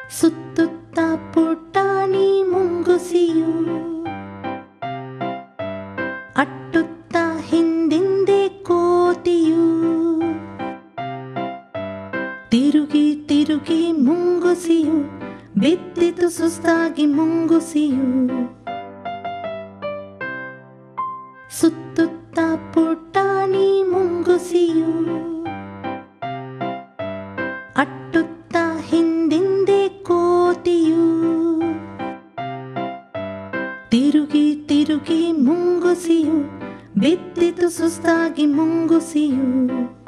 ಸುತ್ತುತ್ತ ಪುಟಾಣಿ ಮುಂಗುಸಿಯು ಅಟ್ಟುತ್ತ ಹಿಂದಿಂದೆ ಕೋತಿಯು ತಿರುಗಿ ತಿರುಗಿ ಮುಂಗುಸಿಯು ಬಿದ್ದಿತು ಸುಸ್ತಾಗಿ ಮುಂಗುಸಿಯು ಸುತ್ತುತ್ತ ಪುಟಾಣಿ ಮುಂಗುಸಿಯು ಅಟ್ಟುತ್ತ ಹಿಂದಿಂದೆ ಕೋತಿಯು ತಿರುಗಿ ತಿರುಗಿ ಮುಂಗುಸಿಯು ಬಿದ್ದಿತು ಸುಸ್ತಾಗಿ ಮುಂಗುಸಿಯು